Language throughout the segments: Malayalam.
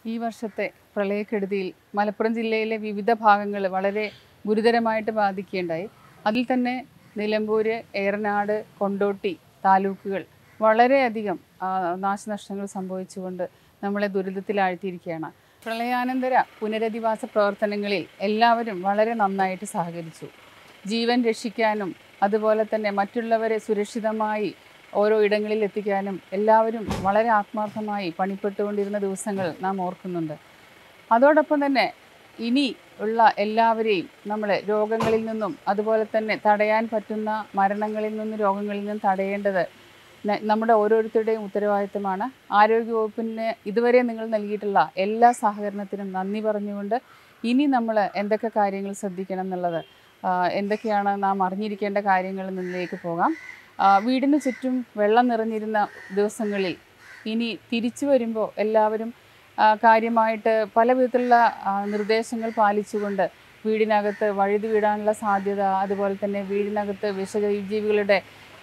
ഈ വർഷത്തെ പ്രളയക്കെടുതിയിൽ മലപ്പുറം ജില്ലയിലെ വിവിധ ഭാഗങ്ങൾ വളരെ ഗുരുതരമായിട്ട് ബാധിക്കുകയുണ്ടായി അതിൽ തന്നെ നിലമ്പൂര് ഏറനാട് കൊണ്ടോട്ടി താലൂക്കുകൾ വളരെയധികം ആ, നാശനഷ്ടങ്ങൾ സംഭവിച്ചുകൊണ്ട് നമ്മളെ ദുരിതത്തിലാഴ്ത്തിയിരിക്കുകയാണ് പ്രളയാനന്തര പുനരധിവാസ പ്രവർത്തനങ്ങളിൽ എല്ലാവരും വളരെ നന്നായിട്ട് സഹകരിച്ചു ജീവൻ രക്ഷിക്കാനും അതുപോലെ തന്നെ മറ്റുള്ളവരെ സുരക്ഷിതമായി ഓരോ ഇടങ്ങളിൽ എത്തിക്കാനും എല്ലാവരും വളരെ ആത്മാർത്ഥമായി പണിപ്പെട്ടുകൊണ്ടിരുന്ന ദിവസങ്ങൾ നാം ഓർക്കുന്നുണ്ട് അതോടൊപ്പം തന്നെ ഇനി ഉള്ള എല്ലാവരെയും നമ്മൾ രോഗങ്ങളിൽ നിന്നും അതുപോലെ തന്നെ തടയാൻ പറ്റുന്ന മരണങ്ങളിൽ നിന്നും രോഗങ്ങളിൽ നിന്നും തടയേണ്ടത് ന- നമ്മുടെ ഓരോരുത്തരുടെയും ഉത്തരവാദിത്തമാണ് ആരോഗ്യവകുപ്പിന് ഇതുവരെ നിങ്ങൾ നൽകിയിട്ടുള്ള എല്ലാ സഹകരണത്തിനും നന്ദി പറഞ്ഞുകൊണ്ട് ഇനി നമ്മൾ എന്തൊക്കെ കാര്യങ്ങൾ ശ്രദ്ധിക്കണം എന്നുള്ളത് ആ, എന്തൊക്കെയാണ് നാം അറിഞ്ഞിരിക്കേണ്ട കാര്യങ്ങൾ എന്നതിലേക്ക് പോകാം ആ, വീടിന് ചുറ്റും വെള്ളം നിറഞ്ഞിരുന്ന ദിവസങ്ങളിൽ ഇനി തിരിച്ചു വരുമ്പോൾ എല്ലാവരും ആ, കാര്യമായിട്ട് പല വിധത്തിലുള്ള ആ, നിർദ്ദേശങ്ങൾ പാലിച്ചുകൊണ്ട് വീടിനകത്ത് വഴുതി വീഴാനുള്ള സാധ്യത അതുപോലെ തന്നെ വീടിനകത്ത് വിഷജീവികളുടെ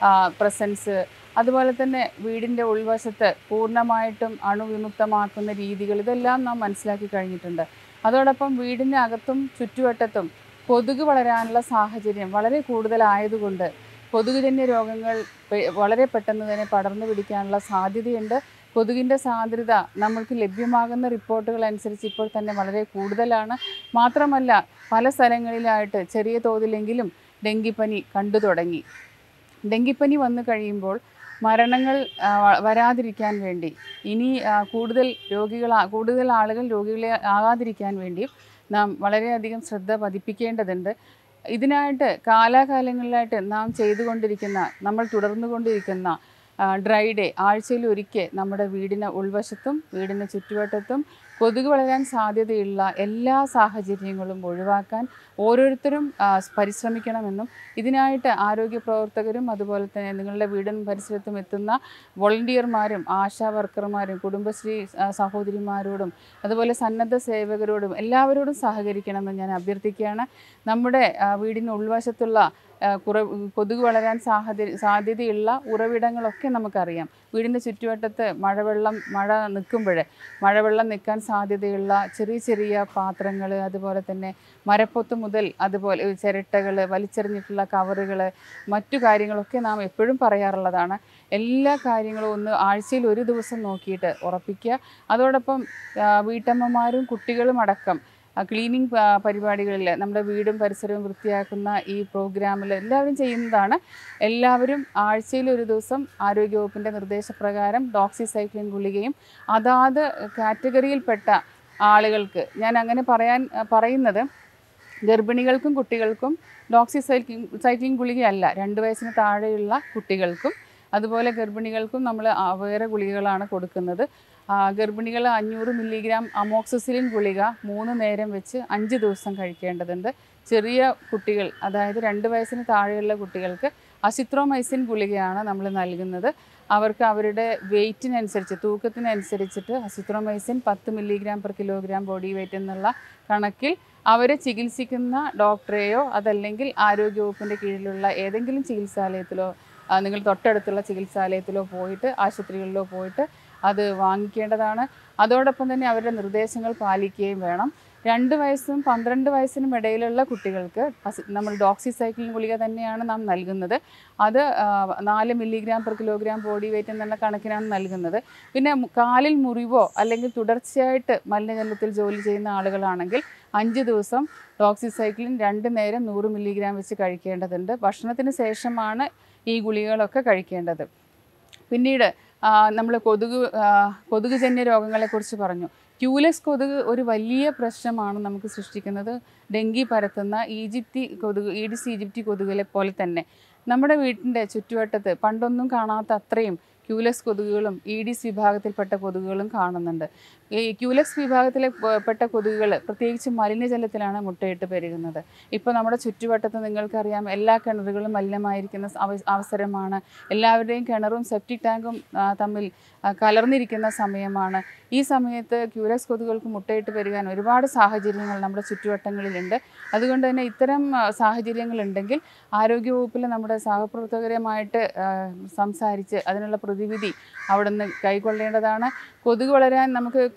പ്രസൻസ് അതുപോലെ തന്നെ വീടിൻ്റെ ഉൾവശത്ത് പൂർണ്ണമായിട്ടും അണുവിമുക്തമാക്കുന്ന രീതികൾ ഇതെല്ലാം നാം മനസ്സിലാക്കി കഴിഞ്ഞിട്ടുണ്ട് അതോടൊപ്പം വീടിൻ്റെ അകത്തും ചുറ്റുവട്ടത്തും കൊതുക് വളരാനുള്ള സാഹചര്യം വളരെ കൂടുതലായതുകൊണ്ട് കൊതുകുജന്യ രോഗങ്ങൾ പെ- വളരെ പെട്ടെന്ന് തന്നെ പടർന്നു പിടിക്കാനുള്ള സാധ്യതയുണ്ട് കൊതുകിൻ്റെ സാന്ദ്രത നമ്മൾക്ക് ലഭ്യമാകുന്ന റിപ്പോർട്ടുകൾ അനുസരിച്ച് ഇപ്പോൾ തന്നെ വളരെ കൂടുതലാണ് മാത്രമല്ല പല സ്ഥലങ്ങളിലായിട്ട് ചെറിയ തോതിലെങ്കിലും ഡെങ്കിപ്പനി കണ്ടു തുടങ്ങി ഡെങ്കിപ്പനി വന്നു കഴിയുമ്പോൾ മരണങ്ങൾ ആ, വ- വരാതിരിക്കാൻ വേണ്ടി ഇനി ആ, കൂടുതൽ രോഗികൾ കൂടുതൽ ആളുകൾ രോഗികളെ ആകാതിരിക്കാൻ വേണ്ടി നാം വളരെയധികം ശ്രദ്ധ പതിപ്പിക്കേണ്ടതുണ്ട് ഇതിനായിട്ട് കാലാകാലങ്ങളിലായിട്ട് നാം ചെയ്തുകൊണ്ടിരിക്കുന്ന നമ്മൾ തുടർന്നുകൊണ്ടിരിക്കുന്ന ഡ്രൈ ഡേ ആഴ്ചയിൽ ഒരിക്കൽ നമ്മുടെ വീടിന് ഉൾവശത്തും വീടിന് ചുറ്റുവട്ടത്തും കൊതുക് വളരാൻ സാധ്യതയുള്ള എല്ലാ സാഹചര്യങ്ങളും ഒഴിവാക്കാൻ ഓരോരുത്തരും ആ, പരിശ്രമിക്കണമെന്നും ഇതിനായിട്ട് ആരോഗ്യ പ്രവർത്തകരും അതുപോലെ തന്നെ നിങ്ങളുടെ വീടും പരിസരത്തും എത്തുന്ന വോളണ്ടിയർമാരും ആശാ വർക്കർമാരും കുടുംബശ്രീ ആ, സഹോദരിമാരോടും അതുപോലെ സന്നദ്ധ സേവകരോടും എല്ലാവരോടും സഹകരിക്കണമെന്ന് ഞാൻ അഭ്യർത്ഥിക്കുകയാണ് നമ്മുടെ ആ, വീടിന് ഉൾവശത്തുള്ള ആ, കുറ കൊതുക് വളരാൻ സാധ്യത സാധ്യതയുള്ള ഉറവിടങ്ങളൊക്കെ നമുക്കറിയാം വീടിൻ്റെ ചുറ്റുവട്ടത്ത് മഴവെള്ളം മഴ നിൽക്കുമ്പോൾ മഴവെള്ളം നിൽക്കാൻ സാധ്യതയുള്ള ചെറിയ ചെറിയ പാത്രങ്ങൾ അതുപോലെ തന്നെ മരപ്പൊത്ത് മുതൽ അതുപോലെ ചിരട്ടകൾ വലിച്ചെറിഞ്ഞിട്ടുള്ള കവറുകൾ മറ്റു കാര്യങ്ങളൊക്കെ നാം എപ്പോഴും പറയാറുള്ളതാണ് എല്ലാ കാര്യങ്ങളും ഒന്ന് ആഴ്ചയിൽ ഒരു ദിവസം നോക്കിയിട്ട് ഉറപ്പിക്കുക അതോടൊപ്പം ആ, വീട്ടമ്മമാരും കുട്ടികളും അടക്കം ക്ലീനിങ് പരിപാടികളിൽ നമ്മുടെ വീടും പരിസരവും വൃത്തിയാക്കുന്ന ഈ പ്രോഗ്രാമിൽ എല്ലാവരും ചെയ്യുന്നതാണ് എല്ലാവരും ആഴ്ചയിൽ ഒരു ദിവസം ആരോഗ്യവകുപ്പിൻ്റെ നിർദ്ദേശപ്രകാരം ഡോക്സിസൈക്ലിൻ ഗുളികയും അതാത് കാറ്റഗറിയിൽപ്പെട്ട ആളുകൾക്ക് ഞാൻ അങ്ങനെ പറയാൻ പറയുന്നത് ഗർഭിണികൾക്കും കുട്ടികൾക്കും ഡോക്സിസൈക്ലിൻ സൈക്ലിൻ ഗുളികയല്ല രണ്ട് വയസ്സിന് താഴെയുള്ള കുട്ടികൾക്കും അതുപോലെ ഗർഭിണികൾക്കും നമ്മൾ വേറെ ഗുളികകളാണ് കൊടുക്കുന്നത് ആ, ഗർഭിണികൾ അഞ്ഞൂറ് മില്ലിഗ്രാം അമോക്സിസിലിൻ ഗുളിക മൂന്ന് നേരം വെച്ച് അഞ്ച് ദിവസം കഴിക്കേണ്ടതുണ്ട് ചെറിയ കുട്ടികൾ അതായത് രണ്ട് വയസ്സിന് താഴെയുള്ള കുട്ടികൾക്ക് അസിത്രോമൈസിൻ ഗുളികയാണ് നമ്മൾ നൽകുന്നത് അവർക്ക് അവരുടെ വെയ്റ്റിനനുസരിച്ച് തൂക്കത്തിനനുസരിച്ചിട്ട് അസിത്രോമൈസിൻ പത്ത് milligram per kilogram body weight എന്നുള്ള കണക്കിൽ അവരെ ചികിത്സിക്കുന്ന ഡോക്ടറെയോ അതല്ലെങ്കിൽ ആരോഗ്യവകുപ്പിൻ്റെ കീഴിലുള്ള ഏതെങ്കിലും ചികിത്സാലയത്തിലോ ആ, നിങ്ങൾ തൊട്ടടുത്തുള്ള ചികിത്സാലയത്തിലോ പോയിട്ട് ആശുപത്രികളിലോ പോയിട്ട് അത് വാങ്ങിക്കേണ്ടതാണ് അതോടൊപ്പം തന്നെ അവരുടെ നിർദ്ദേശങ്ങൾ പാലിക്കുകയും വേണം രണ്ട് വയസ്സും പന്ത്രണ്ട് വയസ്സിനും ഇടയിലുള്ള കുട്ടികൾക്ക് അസി- നമ്മൾ ഡോക്സിസൈക്ലിൻ ഗുളിക തന്നെയാണ് നാം നൽകുന്നത് അത് ആ, നാല് milligram per kilogram body weight എന്നുള്ള കണക്കിനാണ് നൽകുന്നത് പിന്നെ മു- കാലിൽ മുറിവോ അല്ലെങ്കിൽ തുടർച്ചയായിട്ട് മലിനജലത്തിൽ ജോലി ചെയ്യുന്ന ആളുകളാണെങ്കിൽ അഞ്ച് ദിവസം ഡോക്സിസൈക്ലിൻ രണ്ട് നേരം നൂറ് മില്ലിഗ്രാം വെച്ച് കഴിക്കേണ്ടതുണ്ട് ഭക്ഷണത്തിന് ശേഷമാണ് ഈ ഗുളികകളൊക്കെ കഴിക്കേണ്ടത് പിന്നീട് നമ്മൾ കൊതുക് ആ, കൊതുകുജന്യ രോഗങ്ങളെക്കുറിച്ച് പറഞ്ഞു ക്യൂലെക്സ് കൊതുക് ഒരു വലിയ പ്രശ്നമാണ് നമുക്ക് സൃഷ്ടിക്കുന്നത് ഡെങ്കി പരത്തുന്ന ഈജിപ്തി കൊതുക് ഈഡിസ് ഈജിപ്തി കൊതുകുകളെ പോലെ തന്നെ നമ്മുടെ വീട്ടിൻ്റെ ചുറ്റുവട്ടത്ത് പണ്ടൊന്നും കാണാത്ത അത്രയും ക്യൂലെക്സ് കൊതുകുകളും ഈഡിസ് വിഭാഗത്തിൽപ്പെട്ട കൊതുകുകളും കാണുന്നുണ്ട് ഈ ക്യൂലെക്സ് വിഭാഗത്തിലെ പ- പെട്ട കൊതുകുകൾ പ്രത്യേകിച്ച് മലിനജലത്തിലാണ് മുട്ടയിട്ട് പെരുകുന്നത് ഇപ്പോൾ നമ്മുടെ ചുറ്റുവട്ടത്ത് നിങ്ങൾക്കറിയാം എല്ലാ കിണറുകളും മലിനമായിരിക്കുന്ന സ- അവ- അവസരമാണ് എല്ലാവരുടെയും കിണറും സെപ്റ്റിക് ടാങ്കും ആ, തമ്മിൽ ആ, കലർന്നിരിക്കുന്ന സമയമാണ് ഈ സമയത്ത് ക്യൂലെക്സ് കൊതുകുകൾക്ക് മുട്ടയിട്ട് പെരുകാൻ ഒരുപാട് സാഹചര്യങ്ങൾ നമ്മുടെ ചുറ്റുവട്ടങ്ങളിലുണ്ട് അതുകൊണ്ട് തന്നെ ഇത്തരം ആ, സാഹചര്യങ്ങളുണ്ടെങ്കിൽ ആരോഗ്യവകുപ്പിൽ നമ്മുടെ സഹപ്രവർത്തകരുമായിട്ട് ആ, സംസാരിച്ച് അതിനുള്ള പ്രതിവിധി അവിടെ നിന്ന് കൈക്കൊള്ളേണ്ടതാണ് കൊതുക് വളരാൻ നമുക്ക്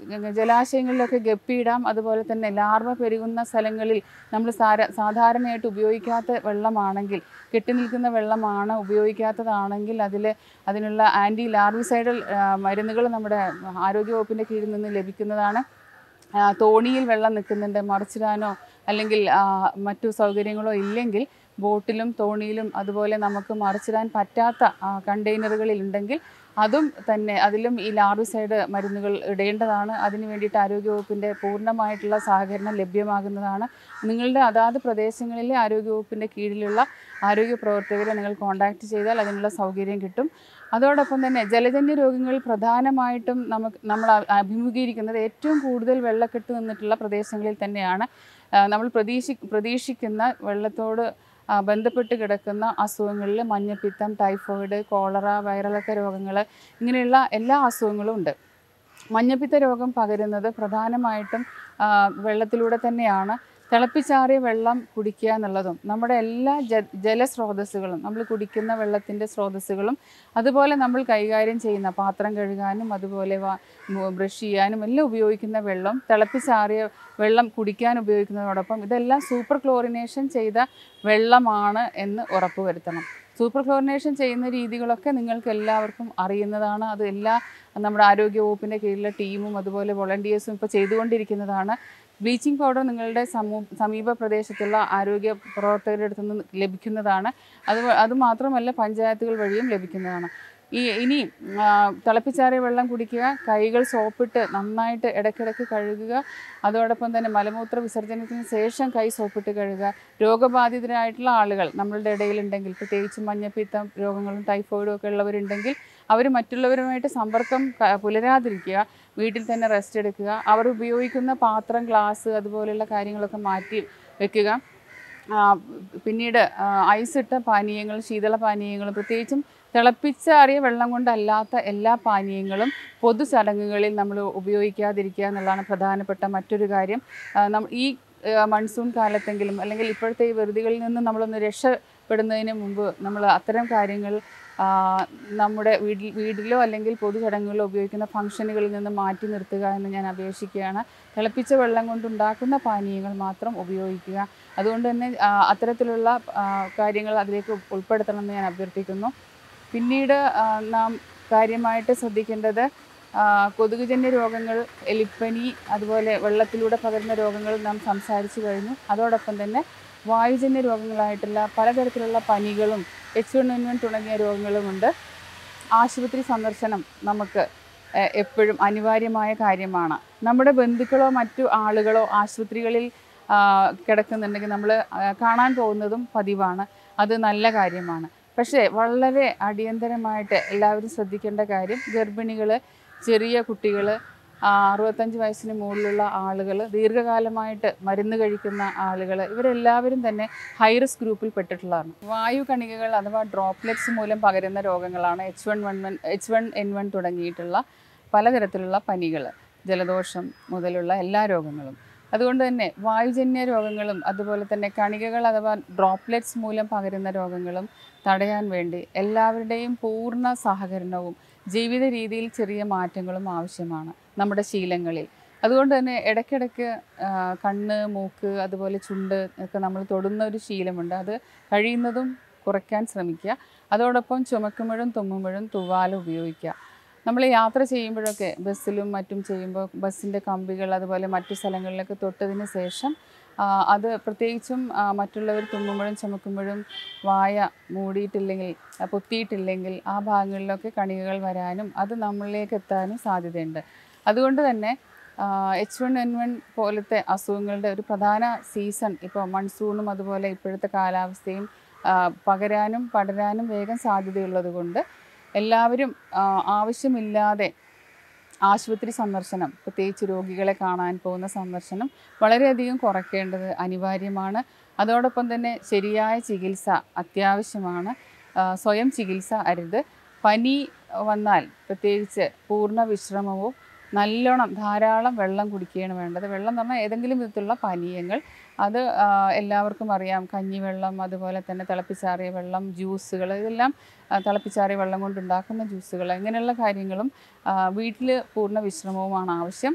ജലാശയങ്ങളിലൊക്കെ ഗപ്പിയിടാം അതുപോലെ തന്നെ ലാർവ പെരുകുന്ന സ്ഥലങ്ങളിൽ നമ്മൾ സാര സാധാരണയായിട്ട് ഉപയോഗിക്കാത്ത വെള്ളമാണെങ്കിൽ കെട്ടി നിൽക്കുന്ന വെള്ളമാണ് ഉപയോഗിക്കാത്തതാണെങ്കിൽ അതിൽ അതിനുള്ള ആൻറ്റി ലാർവിസൈഡൽ മരുന്നുകൾ നമ്മുടെ ആരോഗ്യവകുപ്പിൻ്റെ കീഴിൽ നിന്ന് ലഭിക്കുന്നതാണ് ആ, തോണിയിൽ വെള്ളം നിൽക്കുന്നുണ്ട് മറിച്ചിടാനോ അല്ലെങ്കിൽ ആ, മറ്റു സൗകര്യങ്ങളോ ഇല്ലെങ്കിൽ ബോട്ടിലും തോണിയിലും അതുപോലെ നമുക്ക് മറിച്ചിടാൻ പറ്റാത്ത ആ, കണ്ടെയ്നറുകളിൽ ഉണ്ടെങ്കിൽ അതും തന്നെ അതിലും ഈ ലാർവിസൈഡ് മരുന്നുകൾ ഇടേണ്ടതാണ് അതിന് വേണ്ടിയിട്ട് ആരോഗ്യവകുപ്പിൻ്റെ പൂർണ്ണമായിട്ടുള്ള സഹകരണം ലഭ്യമാകുന്നതാണ് നിങ്ങളുടെ അതാത് പ്രദേശങ്ങളിലെ ആരോഗ്യവകുപ്പിൻ്റെ കീഴിലുള്ള ആരോഗ്യ പ്രവർത്തകരെ നിങ്ങൾ കോൺടാക്റ്റ് ചെയ്താൽ അതിനുള്ള സൗകര്യം കിട്ടും അതോടൊപ്പം തന്നെ ജലജന്യ രോഗങ്ങൾ പ്രധാനമായിട്ടും നമുക്ക് നമ്മൾ അ- അഭിമുഖീകരിക്കുന്നത് ഏറ്റവും കൂടുതൽ വെള്ളക്കെട്ട് നിന്നിട്ടുള്ള പ്രദേശങ്ങളിൽ തന്നെയാണ് ആ, നമ്മൾ പ്രതീക്ഷി പ്രതീക്ഷിക്കുന്ന വെള്ളത്തോട് ആ, ബന്ധപ്പെട്ട് കിടക്കുന്ന അസുഖങ്ങളിൽ മഞ്ഞപ്പിത്തം ടൈഫോയിഡ് കോളറ വയറിളക്ക രോഗങ്ങൾ ഇങ്ങനെയുള്ള എല്ലാ അസുഖങ്ങളും ഉണ്ട് മഞ്ഞപ്പിത്ത രോഗം പകരുന്നത് പ്രധാനമായിട്ടും ആ, വെള്ളത്തിലൂടെ തന്നെയാണ് തിളപ്പിച്ചാറിയ വെള്ളം കുടിക്കുക എന്നുള്ളതും നമ്മുടെ എല്ലാ ജ ജലസ്രോതസ്സുകളും നമ്മൾ കുടിക്കുന്ന വെള്ളത്തിൻ്റെ സ്രോതസ്സുകളും അതുപോലെ നമ്മൾ കൈകാര്യം ചെയ്യുന്ന പാത്രം കഴുകാനും അതുപോലെ വാ- മു- ബ്രഷ് ചെയ്യാനും എല്ലാം ഉപയോഗിക്കുന്ന വെള്ളം തിളപ്പിച്ചാറിയ വെള്ളം കുടിക്കാൻ ഉപയോഗിക്കുന്നതോടൊപ്പം ഇതെല്ലാം സൂപ്പർ ക്ലോറിനേഷൻ ചെയ്ത വെള്ളമാണ് എന്ന് ഉറപ്പുവരുത്തണം സൂപ്പർ ക്ലോറിനേഷൻ ചെയ്യുന്ന രീതികളൊക്കെ നിങ്ങൾക്ക് എല്ലാവർക്കും അറിയുന്നതാണ് അത് എല്ലാ നമ്മുടെ ആരോഗ്യ വകുപ്പിൻ്റെ കീഴിലെ ടീമും അതുപോലെ വോളണ്ടിയേഴ്സും ഇപ്പോൾ ചെയ്തുകൊണ്ടിരിക്കുന്നതാണ് ബ്ലീച്ചിങ് പൗഡർ നിങ്ങളുടെ സമൂ സമീപ പ്രദേശത്തുള്ള ആരോഗ്യ പ്രവർത്തകരുടെ അടുത്ത് നിന്ന് ലഭിക്കുന്നതാണ് അത് അത് മാത്രമല്ല പഞ്ചായത്തുകൾ വഴിയും ലഭിക്കുന്നതാണ് ഈ ഇനി ആ, തിളപ്പിച്ചാറിയ വെള്ളം കുടിക്കുക കൈകൾ സോപ്പിട്ട് നന്നായിട്ട് ഇടയ്ക്കിടയ്ക്ക് കഴുകുക അതോടൊപ്പം തന്നെ മലമൂത്ര വിസർജനത്തിന് ശേഷം കൈ സോപ്പിട്ട് കഴുകുക രോഗബാധിതരായിട്ടുള്ള ആളുകൾ നമ്മളുടെ ഇടയിലുണ്ടെങ്കിൽ പ്രത്യേകിച്ച് മഞ്ഞപ്പിത്തം രോഗങ്ങളും ടൈഫോയിഡും ഒക്കെ ഉള്ളവരുണ്ടെങ്കിൽ അവർ മറ്റുള്ളവരുമായിട്ട് സമ്പർക്കം ക- പുലരാതിരിക്കുക വീട്ടിൽ തന്നെ റെസ്റ്റ് എടുക്കുക അവർ ഉപയോഗിക്കുന്ന പാത്രം ഗ്ലാസ് അതുപോലെയുള്ള കാര്യങ്ങളൊക്കെ മാറ്റി വെക്കുക ആ, പിന്നീട് ആ, ഐസിട്ട പാനീയങ്ങൾ ശീതള പാനീയങ്ങളും പ്രത്യേകിച്ചും തിളപ്പിച്ചാറിയ വെള്ളം കൊണ്ടല്ലാത്ത എല്ലാ പാനീയങ്ങളും പൊതു ചടങ്ങുകളിൽ നമ്മൾ ഉപയോഗിക്കാതിരിക്കുക എന്നുള്ളതാണ് പ്രധാനപ്പെട്ട മറ്റൊരു കാര്യം ആ, നം- ഈ ആ, മൺസൂൺ കാലത്തെങ്കിലും അല്ലെങ്കിൽ ഇപ്പോഴത്തെ ഈ വെറുതികളിൽ നിന്ന് നമ്മളൊന്ന് രക്ഷപ്പെടുന്നതിന് മുമ്പ് നമ്മൾ അത്തരം കാര്യങ്ങൾ ആ, നമ്മുടെ വീട്ടിൽ വീട്ടിലോ അല്ലെങ്കിൽ പൊതു ചടങ്ങുകളിലോ ഉപയോഗിക്കുന്ന ഫംഗ്ഷനുകളിൽ നിന്ന് മാറ്റി നിർത്തുക എന്ന് ഞാൻ അപേക്ഷിക്കുകയാണ് തിളപ്പിച്ച വെള്ളം കൊണ്ടുണ്ടാക്കുന്ന പാനീയങ്ങൾ മാത്രം ഉപയോഗിക്കുക അതുകൊണ്ട് തന്നെ ആ, അത്തരത്തിലുള്ള ആ, കാര്യങ്ങൾ അതിലേക്ക് ഉൾപ്പെടുത്തണമെന്ന് ഞാൻ അഭ്യർത്ഥിക്കുന്നു പിന്നീട് ആ, നാം കാര്യമായിട്ട് ശ്രദ്ധിക്കേണ്ടത് ആ, കൊതുകുജന്യ രോഗങ്ങൾ എലിപ്പനി അതുപോലെ വെള്ളത്തിലൂടെ പകരുന്ന രോഗങ്ങൾ നാം സംസാരിച്ചു കഴിഞ്ഞു അതോടൊപ്പം തന്നെ വായുജന്യ രോഗങ്ങളായിട്ടുള്ള പലതരത്തിലുള്ള പനികളും എച്ച് വൺ എൻ വൺ തുടങ്ങിയ രോഗങ്ങളുമുണ്ട് ആശുപത്രി സന്ദർശനം നമുക്ക് എ- എപ്പോഴും അനിവാര്യമായ കാര്യമാണ് നമ്മുടെ ബന്ധുക്കളോ മറ്റു ആളുകളോ ആശുപത്രികളിൽ ആ, കിടക്കുന്നുണ്ടെങ്കിൽ നമ്മൾ കാണാൻ പോകുന്നതും പതിവാണ് അത് നല്ല കാര്യമാണ് പക്ഷേ വളരെ അടിയന്തരമായിട്ട് എല്ലാവരും ശ്രദ്ധിക്കേണ്ട കാര്യം ഗർഭിണികൾ ചെറിയ കുട്ടികൾ അറുപത്തഞ്ച് വയസ്സിന് മുകളിലുള്ള ആളുകൾ ദീർഘകാലമായിട്ട് മരുന്ന് കഴിക്കുന്ന ആളുകൾ ഇവരെല്ലാവരും തന്നെ ഹൈ റിസ്ക് ഗ്രൂപ്പിൽ പെട്ടിട്ടുള്ളതാണ് വായു കണികകൾ അഥവാ ഡ്രോപ്ലെറ്റ്സ് മൂലം പകരുന്ന രോഗങ്ങളാണ് H one one one H one N one തുടങ്ങിയിട്ടുള്ള പലതരത്തിലുള്ള പനികൾ ജലദോഷം മുതലുള്ള എല്ലാ രോഗങ്ങളും അതുകൊണ്ട് തന്നെ വായുജന്യ രോഗങ്ങളും അതുപോലെ തന്നെ കണികകൾ അഥവാ ഡ്രോപ്ലെറ്റ്സ് മൂലം പകരുന്ന രോഗങ്ങളും തടയാൻ വേണ്ടി എല്ലാവരുടെയും പൂർണ്ണ സഹകരണവും ജീവിത രീതിയിൽ ചെറിയ മാറ്റങ്ങളും ആവശ്യമാണ് നമ്മുടെ ശീലങ്ങളിൽ അതുകൊണ്ട് തന്നെ ഇടയ്ക്കിടയ്ക്ക് ആ, കണ്ണ് മൂക്ക് അതുപോലെ ചുണ്ട് ഒക്കെ നമ്മൾ തൊടുന്ന ഒരു ശീലമുണ്ട് അത് കഴിയുന്നതും കുറയ്ക്കാൻ ശ്രമിക്കുക അതോടൊപ്പം ചുമക്കുമ്പോഴും തുമ്മുമ്പോഴും തുവാല ഉപയോഗിക്കുക നമ്മൾ യാത്ര ചെയ്യുമ്പോഴൊക്കെ ബസ്സിലും മറ്റും ചെയ്യുമ്പോൾ ബസ്സിൻ്റെ കമ്പികൾ അതുപോലെ മറ്റു സ്ഥലങ്ങളിലൊക്കെ തൊട്ടതിന് ശേഷം ആ, അത് പ്രത്യേകിച്ചും ആ, മറ്റുള്ളവർ തുമ്മുമ്പോഴും ചുമക്കുമ്പോഴും വായ മൂടിയിട്ടില്ലെങ്കിൽ ആ, പൊത്തിയിട്ടില്ലെങ്കിൽ ആ ഭാഗങ്ങളിലൊക്കെ കണികകൾ വരാനും അത് നമ്മളിലേക്ക് എത്താനും സാധ്യതയുണ്ട് അതുകൊണ്ട് തന്നെ എച്ച് വൺ എൻ വൺ പോലത്തെ അസുഖങ്ങളുടെ ഒരു പ്രധാന സീസൺ ഇപ്പോൾ മൺസൂണും അതുപോലെ ഇപ്പോഴത്തെ കാലാവസ്ഥയും ആ, പകരാനും പടരാനും വേഗം സാധ്യതയുള്ളത് കൊണ്ട് എല്ലാവരും ആ, ആവശ്യമില്ലാതെ ആശുപത്രി സന്ദർശനം പ്രത്യേകിച്ച് രോഗികളെ കാണാൻ പോകുന്ന സന്ദർശനം വളരെയധികം കുറയ്ക്കേണ്ടത് അനിവാര്യമാണ് അതോടൊപ്പം തന്നെ ശരിയായ ചികിത്സ അത്യാവശ്യമാണ് ആ, സ്വയം ചികിത്സ അരുത് പനി വന്നാൽ പ്രത്യേകിച്ച് പൂർണ്ണ വിശ്രമവും നല്ലോണം ധാരാളം വെള്ളം കുടിക്കുകയാണ് വേണ്ടത് വെള്ളം എന്ന് പറഞ്ഞാൽ ഏതെങ്കിലും വിധത്തിലുള്ള പാനീയങ്ങൾ അത് ആ, എല്ലാവർക്കും അറിയാം കഞ്ഞിവെള്ളം അതുപോലെ തന്നെ തിളപ്പിച്ചാറിയ വെള്ളം ജ്യൂസുകൾ ഇതെല്ലാം ആ, തിളപ്പിച്ചാറിയ വെള്ളം കൊണ്ടുണ്ടാക്കുന്ന ജ്യൂസുകൾ ഇങ്ങനെയുള്ള കാര്യങ്ങളും വീട്ടിൽ പൂർണ്ണ വിശ്രമവുമാണ് ആവശ്യം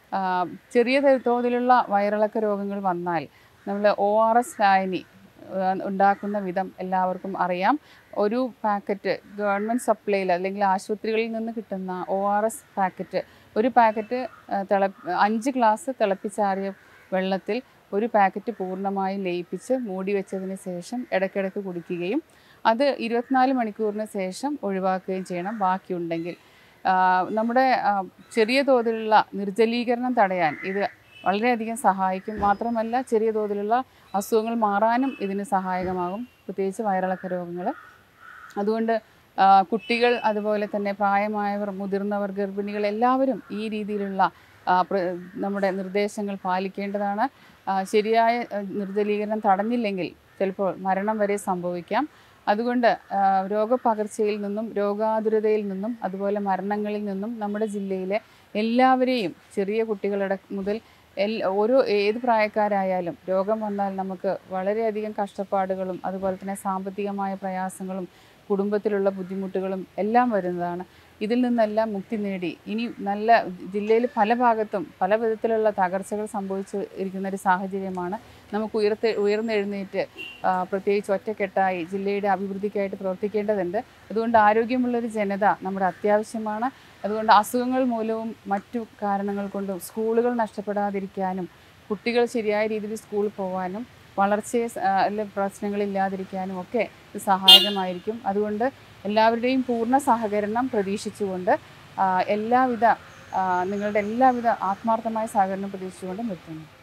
ആ, ചെറിയ തര- തോതിലുള്ള വയറിളക്ക രോഗങ്ങൾ വന്നാൽ നമ്മൾ ഒ ആർ എസ് ലായനി ആ, ഉണ്ടാക്കുന്ന വിധം എല്ലാവർക്കും അറിയാം ഒരു പാക്കറ്റ് ഗവൺമെൻറ് സപ്ലൈയിൽ അല്ലെങ്കിൽ ആശുപത്രികളിൽ നിന്ന് കിട്ടുന്ന ഒ ആർ എസ് പാക്കറ്റ് ഒരു പാക്കറ്റ് ആ, തിള അഞ്ച് ഗ്ലാസ് തിളപ്പിച്ചാറിയ വെള്ളത്തിൽ ഒരു പാക്കറ്റ് പൂർണ്ണമായും ലയിപ്പിച്ച് മൂടി വെച്ചതിന് ശേഷം ഇടയ്ക്കിടയ്ക്ക് കുടിക്കുകയും അത് ഇരുപത്തിനാല് മണിക്കൂറിന് ശേഷം ഒഴിവാക്കുകയും ചെയ്യണം ബാക്കിയുണ്ടെങ്കിൽ ആ, നമ്മുടെ ആ, ചെറിയ തോതിലുള്ള നിർജ്ജലീകരണം തടയാൻ ഇത് വളരെയധികം സഹായിക്കും മാത്രമല്ല ചെറിയ തോതിലുള്ള അസുഖങ്ങൾ മാറാനും ഇതിന് സഹായകമാകും പ്രത്യേകിച്ച് വയറിളക്ക രോഗങ്ങൾ അതുകൊണ്ട് ആ, കുട്ടികൾ അതുപോലെ തന്നെ പ്രായമായവർ മുതിർന്നവർ ഗർഭിണികൾ എല്ലാവരും ഈ രീതിയിലുള്ള ആ, പ്ര- നമ്മുടെ നിർദ്ദേശങ്ങൾ പാലിക്കേണ്ടതാണ് ആ, ശരിയായ ആ, നിർജ്ജലീകരണം തടഞ്ഞില്ലെങ്കിൽ ചിലപ്പോൾ മരണം വരെ സംഭവിക്കാം അതുകൊണ്ട് ആ, രോഗപകർച്ചയിൽ നിന്നും രോഗാതുരതയിൽ നിന്നും അതുപോലെ മരണങ്ങളിൽ നിന്നും നമ്മുടെ ജില്ലയിലെ എല്ലാവരെയും ചെറിയ കുട്ടികളുടെ മുതൽ എൽ ഓരോ ഏത് പ്രായക്കാരായാലും രോഗം വന്നാൽ നമുക്ക് വളരെയധികം കഷ്ടപ്പാടുകളും അതുപോലെ തന്നെ സാമ്പത്തികമായ പ്രയാസങ്ങളും കുടുംബത്തിലുള്ള ബുദ്ധിമുട്ടുകളും എല്ലാം വരുന്നതാണ് ഇതിൽ നിന്നെല്ലാം മുക്തി നേടി ഇനി നല്ല ജില്ലയിൽ പല ഭാഗത്തും പല വിധത്തിലുള്ള തകർച്ചകൾ സംഭവിച്ചു ഇരിക്കുന്ന ഒരു സാഹചര്യമാണ് നമുക്ക് ഉയർത്ത് ഉയർന്നെഴുന്നേറ്റ് ആ, പ്രത്യേകിച്ച് ഒറ്റക്കെട്ടായി ജില്ലയുടെ അഭിവൃദ്ധിക്കായിട്ട് പ്രവർത്തിക്കേണ്ടതുണ്ട് അതുകൊണ്ട് ആരോഗ്യമുള്ളൊരു ജനത നമ്മുടെ അത്യാവശ്യമാണ് അതുകൊണ്ട് അസുഖങ്ങൾ മൂലവും മറ്റു കാരണങ്ങൾ കൊണ്ടും സ്കൂളുകൾ നഷ്ടപ്പെടാതിരിക്കാനും കുട്ടികൾ ശരിയായ രീതിയിൽ സ്കൂളിൽ പോകാനും വളർച്ചയെ സ- ആ, അല്ല പ്രശ്നങ്ങളില്ലാതിരിക്കാനും ഒക്കെ ഇത് സഹായകമായിരിക്കും അതുകൊണ്ട് എല്ലാവരുടെയും പൂർണ്ണ സഹകരണം പ്രതീക്ഷിച്ചുകൊണ്ട് ആ, എല്ലാവിധ ആ, നിങ്ങളുടെ എല്ലാവിധ ആത്മാർത്ഥമായ സഹകരണം പ്രതീക്ഷിച്ചുകൊണ്ട് നിർത്തുന്നു